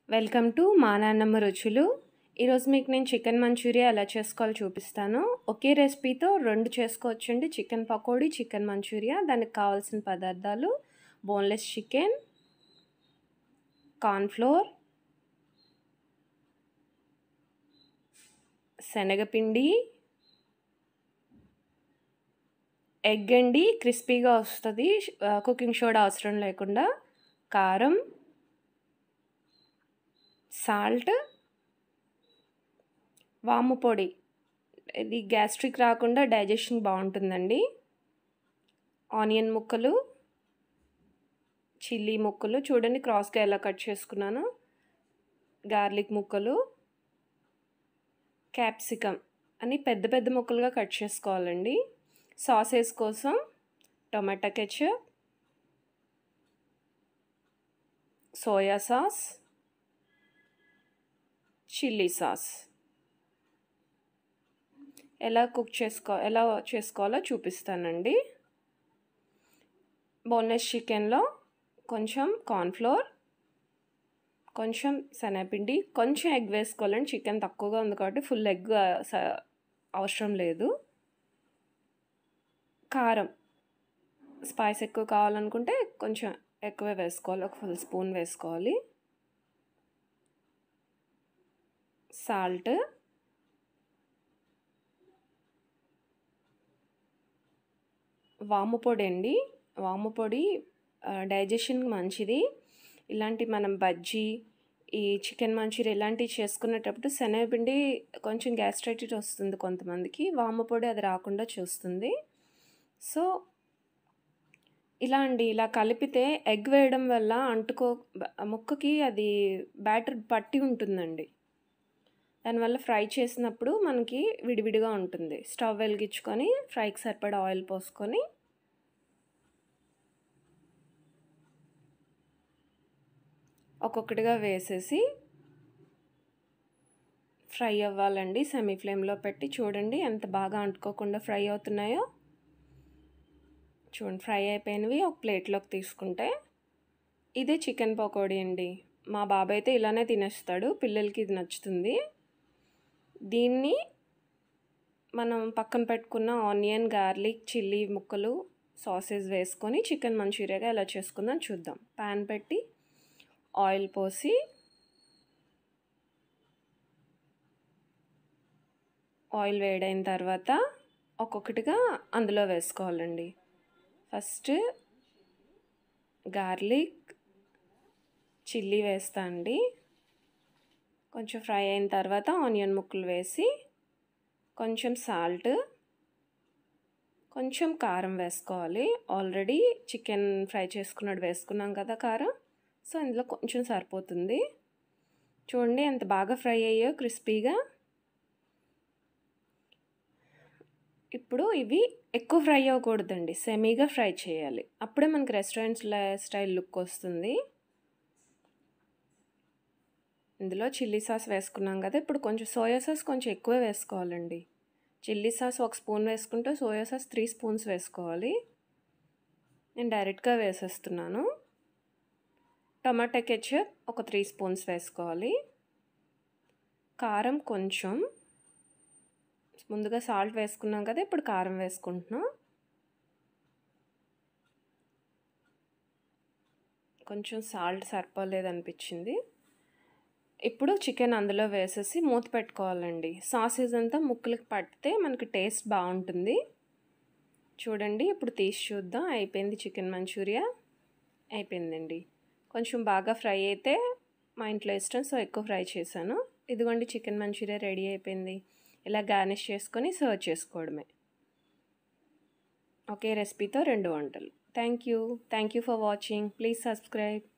welcome to మా నాన్నమ్మ రుచులు ఈరోజు మీకు నేను చికెన్ మంచూరియా ఎలా చేసుకోవాలో చూపిస్తాను ఒకే రెసిపీతో రెండు చేసుకోవచ్చండి చికెన్ పకోడీ చికెన్ మంచూరియా దానికి కావాల్సిన పదార్థాలు బోన్లెస్ చికెన్ కార్న్ఫ్లోర్ శనగపిండి ఎగ్ అండి క్రిస్పీగా వస్తుంది కుకింగ్ సోడా అవసరం లేకుండా కారం సాల్ట్ వాము పొడి ఇది గ్యాస్ట్రిక్ రాకుండా డైజెషన్ బాగుంటుందండి ఆనియన్ ముక్కలు చిల్లీ ముక్కలు చూడండి క్రాస్గా ఎలా కట్ చేసుకున్నాను గార్లిక్ ముక్కలు క్యాప్సికమ్ అని పెద్ద పెద్ద ముక్కలుగా కట్ చేసుకోవాలండి సాసేస్ కోసం tomato ketchup soya sauce chilli sauce ఎలా కుక్ చేసుకో ఎలా చేసుకోవాలో చూపిస్తానండి బోన్లెస్ చికెన్లో కొంచెం కార్న్ఫ్లోర్ కొంచెం శనగపిండి కొంచెం ఎగ్ వేసుకోవాలండి చికెన్ తక్కువగా ఉంది కాబట్టి ఫుల్ ఎగ్ అవసరం లేదు కారం స్పైస్ ఎక్కువ కావాలనుకుంటే కొంచెం ఎక్కువే వేసుకోవాలి ఒక ఫుల్ స్పూన్ వేసుకోవాలి సాల్ట్ వాము పొడి అండి వాము పొడి డైజెషన్కి మంచిది ఇలాంటి మనం బజ్జీ ఈ చికెన్ మంచూరియా ఇలాంటివి చేసుకునేటప్పుడు శనగపిండి కొంచెం గ్యాస్ట్రైటిస్ వస్తుంది కొంతమందికి వాము పొడి అది రాకుండా చూస్తుంది సో ఇలా అండి ఇలా కలిపితే ఎగ్ వేయడం వల్ల అంటుకో ముక్కకి అది బ్యాటర్ పట్టి ఉంటుందండి దానివల్ల ఫ్రై చేసినప్పుడు మనకి విడివిడిగా ఉంటుంది స్టవ్ వెలిగించుకొని ఫ్రైకి సరిపడా ఆయిల్ పోసుకొని ఒక్కొక్కటిగా వేసేసి ఫ్రై అవ్వాలండి సెమీ ఫ్లేమ్లో పెట్టి చూడండి ఎంత బాగా అంటుకోకుండా ఫ్రై అవుతున్నాయో చూడండి ఫ్రై అయిపోయినవి ఒక ప్లేట్లోకి తీసుకుంటే ఇదే చికెన్ పకోడీ అండి మా బాబాయ్ అయితే ఇలానే తినేస్తాడు పిల్లలకి ఇది నచ్చుతుంది దీన్ని మనం పక్కన పెట్టుకున్న ఆనియన్ గార్లిక్ చిల్లీ ముక్కలు సాసెస్ వేసుకొని చికెన్ మంచూరియాగా ఎలా చేసుకుందాం చూద్దాం ప్యాన్ పెట్టి ఆయిల్ పోసి ఆయిల్ వేడైన తర్వాత ఒక్కొక్కటిగా అందులో వేసుకోవాలండి ఫస్ట్ గార్లిక్ చిల్లీ వేస్తా అండి కొంచెం ఫ్రై అయిన తర్వాత ఆనియన్ ముక్కలు వేసి కొంచెం సాల్ట్ కొంచెం కారం వేసుకోవాలి ఆల్రెడీ చికెన్ ఫ్రై చేసుకున్నట్టు వేసుకున్నాం కదా కారం సో ఇందులో కొంచెం సరిపోతుంది చూడండి ఎంత బాగా ఫ్రై అయ్యో క్రిస్పీగా ఇప్పుడు ఇవి ఎక్కువ ఫ్రై అవ్వకూడదండి సెమీగా ఫ్రై చేయాలి అప్పుడే మనకి రెస్టారెంట్ స్టైల్ లుక్ వస్తుంది ఇందులో చిల్లీ సాస్ వేసుకున్నాం కదా ఇప్పుడు కొంచెం సోయా సాస్ కొంచెం ఎక్కువ వేసుకోవాలండి చిల్లీ సాస్ ఒక స్పూన్ వేసుకుంటే సోయా సాస్ త్రీ స్పూన్స్ వేసుకోవాలి నేను డైరెక్ట్గా వేసేస్తున్నాను టమాటా కెచప్ ఒక త్రీ స్పూన్స్ వేసుకోవాలి కారం కొంచెం ముందుగా సాల్ట్ వేసుకున్నాం కదా ఇప్పుడు కారం వేసుకుంటున్నాం కొంచెం సాల్ట్ సరిపోలేదు అనిపించింది ఇప్పుడు చికెన్ అందులో వేసేసి మూత పెట్టుకోవాలండి సాసేజ్ అంతా ముక్కలకి పట్టితే మనకి టేస్ట్ బాగుంటుంది చూడండి ఇప్పుడు తీసి చూద్దాం అయిపోయింది చికెన్ మంచూరియా అయిపోయిందండి కొంచెం బాగా ఫ్రై అయితే మా ఇంట్లో ఇష్టం సో ఎక్కువ ఫ్రై చేశాను ఇదిగోండి చికెన్ మంచూరియా రెడీ అయిపోయింది ఇలా గార్నిష్ చేసుకొని సర్వ్ చేసుకోవడమే ఒకే రెసిపీతో రెండు వంటలు thank you thank you for watching please subscribe